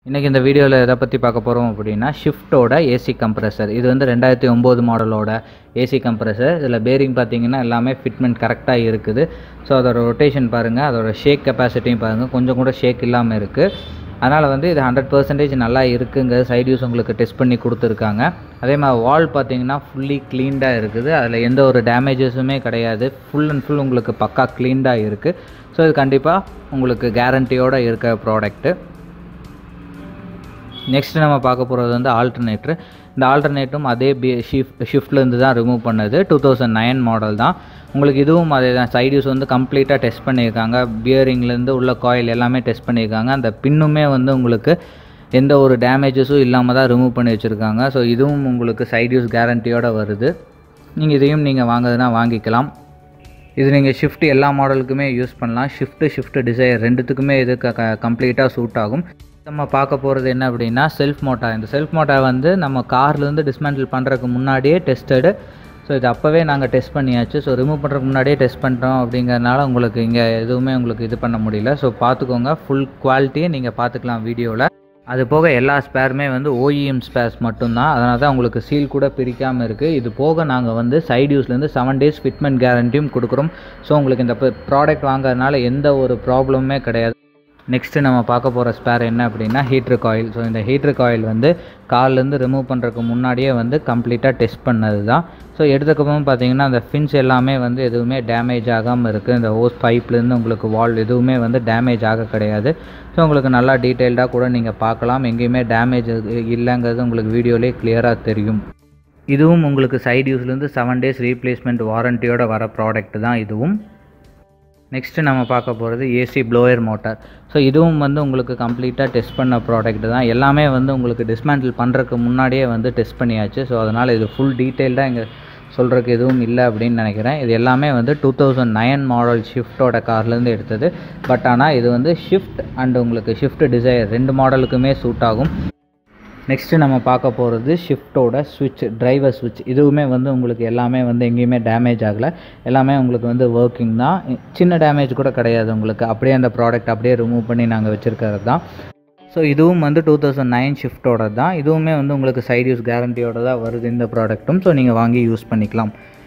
இன்றைக்கி இந்த வீடியோவில் எதை பற்றி பார்க்க போகிறோம் அப்படின்னா ஷிஃப்ட்டோட ஏசி கம்ப்ரஸர் இது வந்து ரெண்டாயிரத்தி ஒம்பது மாடலோட ஏசி கம்ப்ரஸர் இதில் பேரிங் பார்த்தீங்கன்னா எல்லாமே ஃபிட்மெண்ட் கரெக்டாக இருக்குது ஸோ அதோட ரொட்டேஷன் பாருங்கள் அதோட ஷேக் கெப்பாசிட்டியும் பாருங்கள் கொஞ்சம் கூட ஷேக் இல்லாமல் இருக்குது அதனால் வந்து இது ஹண்ட்ரட் பர்சன்டேஜ் நல்லா இருக்குங்க சைட் யூஸ் உங்களுக்கு டெஸ்ட் பண்ணி கொடுத்துருக்காங்க அதே மாதிரி வால் பார்த்தீங்கன்னா ஃபுல்லி க்ளீன்டாக இருக்குது அதில் எந்த ஒரு டேமேஜஸுமே கிடையாது ஃபுல் அண்ட் ஃபுல் உங்களுக்கு பக்கா க்ளீன்டாக இருக்குது ஸோ இது கண்டிப்பாக உங்களுக்கு கேரண்டியோடு இருக்க ப்ராடக்ட்டு நெக்ஸ்ட் நம்ம பார்க்க போகிறது வந்து ஆல்டர்னேட்டர் இந்த ஆல்டர்னேட்டும் அதே பி ஷிஃப்ட் ஷிஃப்ட்லேருந்து தான் ரிமூவ் பண்ணது டூ தௌசண்ட் நைன் மாடல் தான் உங்களுக்கு இதுவும் அதே தான் சைட் யூஸ் வந்து கம்ப்ளீட்டாக டெஸ்ட் பண்ணியிருக்காங்க பியரிங்லேருந்து உள்ள காயில் எல்லாமே டெஸ்ட் பண்ணியிருக்காங்க அந்த பின்னுமே வந்து உங்களுக்கு எந்த ஒரு டேமேஜஸும் இல்லாமல் தான் ரிமூவ் பண்ணி வச்சுருக்காங்க ஸோ இதுவும் உங்களுக்கு சைட் யூஸ் கேரண்டியோடு வருது நீங்கள் இதையும் நீங்கள் வாங்குறதுனா வாங்கிக்கலாம் இது நீங்கள் ஷிஃப்ட் எல்லா மாடலுக்குமே யூஸ் பண்ணலாம் ஷிஃப்ட்டு ஷிஃப்ட் டிசைர் ரெண்டுத்துக்குமே இது க கம்ப்ளீட்டாக சூட் ஆகும் நம்ம பார்க்க போகிறது என்ன அப்படின்னா செல்ஃப் மோட்டார் இந்த செல்ஃப் மோட்டார் வந்து நம்ம கார்லேருந்து டிஸ்மேண்டில் பண்ணுறதுக்கு முன்னாடியே டெஸ்டடு ஸோ இது அப்போவே நாங்கள் டெஸ்ட் பண்ணியாச்சு ஸோ ரிமூவ் பண்ணுறதுக்கு முன்னாடியே டெஸ்ட் பண்ணுறோம் அப்படிங்கிறனால உங்களுக்கு இங்கே எதுவுமே உங்களுக்கு இது பண்ண முடியல ஸோ பார்த்துக்கோங்க ஃபுல் குவாலிட்டியை நீங்கள் பார்த்துக்கலாம் வீடியோவில் அது போக எல்லா ஸ்பேருமே வந்து ஓஇஎம் ஸ்பேர்ஸ் மட்டும்தான் அதனால தான் உங்களுக்கு சீல் கூட பிரிக்காமல் இருக்குது இது போக நாங்கள் வந்து சைட் யூஸ்லேருந்து செவன் டேஸ் ஃபிட்மெண்ட் கேரண்டியும் கொடுக்குறோம் ஸோ உங்களுக்கு இந்த ப்ராடக்ட் வாங்குறதுனால எந்த ஒரு ப்ராப்ளமுமே கிடையாது நெக்ஸ்ட்டு நம்ம பார்க்க போகிற ஸ்பேர் என்ன அப்படின்னா ஹீட்ரு காயில் ஸோ இந்த ஹீட்ரு காயில் வந்து கால்லேருந்து ரிமூவ் பண்ணுறதுக்கு முன்னாடியே வந்து கம்ப்ளீட்டாக டெஸ்ட் பண்ணது தான் ஸோ எடுத்தக்கப்புறம் பார்த்தீங்கன்னா அந்த ஃபின்ஸ் எல்லாமே வந்து எதுவுமே டேமேஜ் ஆகாமல் இருக்குது இந்த ஹோஸ் பைப்லேருந்து உங்களுக்கு வால் எதுவுமே வந்து டேமேஜ் ஆக கிடையாது ஸோ உங்களுக்கு நல்லா டீட்டெயில்டாக கூட நீங்கள் பார்க்கலாம் எங்கேயுமே டேமேஜ் இல்லைங்கிறது உங்களுக்கு வீடியோலேயே கிளியராக தெரியும் இதுவும் உங்களுக்கு சைட் யூஸ்லேருந்து செவன் டேஸ் ரீப்ளேஸ்மெண்ட் வாரண்ட்டியோட வர ப்ராடக்ட் தான் இதுவும் நெக்ஸ்ட்டு நம்ம பார்க்க போகிறது ஏசி ப்ளோயர் மோட்டார் ஸோ இதுவும் வந்து உங்களுக்கு கம்ப்ளீட்டாக டெஸ்ட் பண்ண ப்ராடக்ட் தான் எல்லாமே வந்து உங்களுக்கு டிஸ்மேண்டில் பண்ணுறதுக்கு முன்னாடியே வந்து டெஸ்ட் பண்ணியாச்சு ஸோ அதனால் இது ஃபுல் டீட்டெயில்டாக இங்கே சொல்கிறதுக்கு எதுவும் இல்லை அப்படின்னு நினைக்கிறேன் இது எல்லாமே வந்து டூ தௌசண்ட் நைன் மாடல் ஷிஃப்ட்டோட கார்லேருந்து எடுத்தது பட் ஆனால் இது வந்து ஷிஃப்ட் அண்ட் உங்களுக்கு ஷிஃப்ட் டிசைர் ரெண்டு மாடலுக்குமே சூட் ஆகும் நெக்ஸ்ட்டு நம்ம பார்க்க போகிறது ஷிஃப்ட்டோட ஸ்விட்ச் டிரைவர் ஸ்விட்ச் இதுவுமே வந்து உங்களுக்கு எல்லாமே வந்து எங்கேயுமே டேமேஜ் ஆகலை எல்லாமே உங்களுக்கு வந்து ஒர்க்கிங் தான் சின்ன டேமேஜ் கூட கிடையாது உங்களுக்கு அப்படியே அந்த ப்ராடக்ட் அப்படியே ரிமூவ் பண்ணி நாங்கள் வச்சுருக்கிறது தான் ஸோ இதுவும் வந்து டூ தௌசண்ட் நைன் ஷிஃப்ட்டோட தான் இதுவுமே வந்து உங்களுக்கு சைட் யூஸ் கேரண்டியோட தான் வருது இந்த ப்ராடக்ட்டும் ஸோ நீங்கள் வாங்கி யூஸ் பண்ணிக்கலாம்